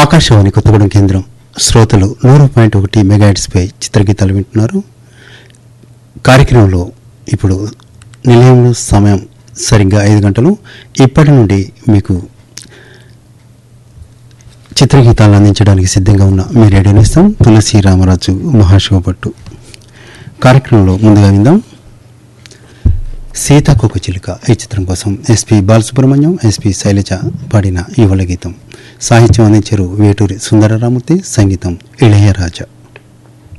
ఆకాశవాణి కొత్తగూడెం కేంద్రం శ్రోతలు నూరు పాయింట్ ఒకటి మెగాహెట్స్పై చిత్రగీతాలు వింటున్నారు కార్యక్రమంలో ఇప్పుడు నిలయంలో సమయం సరిగ్గా ఐదు గంటలు ఇప్పటి నుండి మీకు చిత్రగీతాలను అందించడానికి సిద్ధంగా ఉన్న మీ రేడియో నేస్తం తులసి రామరాజు మహాశివభట్టు కార్యక్రమంలో ముందుగా విందాం సీతాకోక చిలుక ఈ చిత్రం కోసం ఎస్పి బాలసుబ్రహ్మణ్యం ఎస్పి శైలజ పాడిన యువల గీతం సాహిత్యం అందించారు వేటూరి సుందరరామూర్తి సంగీతం ఇళయరాజా